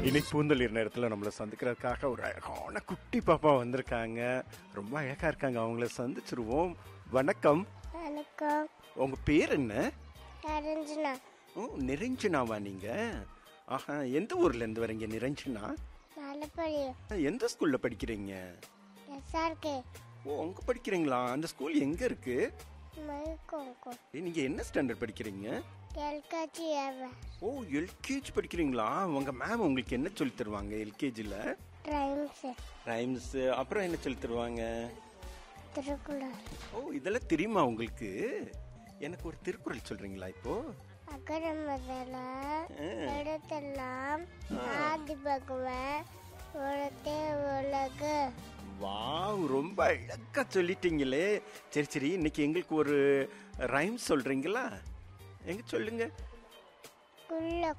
இன்னைக்கு பூந்தளிர் நேரத்தில் நம்மளை சந்திக்கிறதுக்காக ஒரு அழகான குட்டி பாப்பா வந்திருக்காங்க ரொம்ப அழகா இருக்காங்க அவங்கள சந்திச்சிருவோம் வணக்கம் வணக்கம் உங்க பேர் என்ன அரஞ்சனா ஓ நிரஞ்சனாவா நீங்க ஆஹா எந்த ஊர்ல இருந்து வரீங்க நிரஞ்சனா மலைப்பள்ளி எந்த ஸ்கூல்ல படிக்கிறீங்க எஸ்ஆர்கே ஓ அங்க படிக்கிறீங்களா அந்த ஸ்கூல் எங்க இருக்கு மைக்கோங்கோ ஏய், நீங்க என்ன ஸ்டாண்டர்ட் படிக்கிறீங்க எல்காச்சி ஏவ ஓ எல்கேஜி படிக்கிறீங்களா உங்க மேம் உங்களுக்கு என்ன சொல்லி தருவாங்க எல்கேஜில ட்ரைம்ஸ் ரைம்ஸ் அப்புறம் என்ன சொல்லி தருவாங்க திருக்குறள் ஓ இதெல்லாம் தெரியுமா உங்களுக்கு எனக்கு ஒரு திருக்குறள் சொல்றீங்களா இப்போ அகர முதல இடத்தெல்லாம் ஆதி பகவன் உலகே உலகு வாவ் ரொம்ப அழகா சொல்லிட்டீங்களே சரி சரி இன்னைக்கு எங்களுக்கு ஒரு ரைம் சொல்றீங்களா எங்க சொல்லுங்க குள்ள